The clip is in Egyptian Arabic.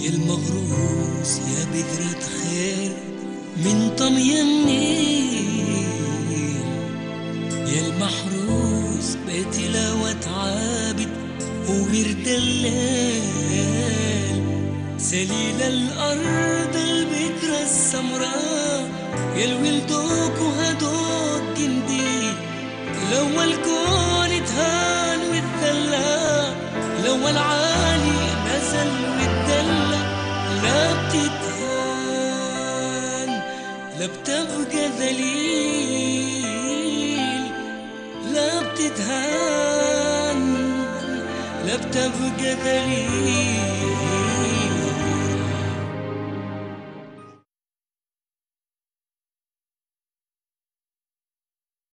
يا المغروس يا بذرة خير من طمي النيل يا المحروس بتلاوة عابد وورد الليل سليل الأرض البكرة السمراء يا الولدوك وهدوك جندي لو الكون اتهان واتدلى لو العالي نزل واتدلى لا بتتهان لا بتبقى ذليل لا بتتهان لا بتبقى ذليل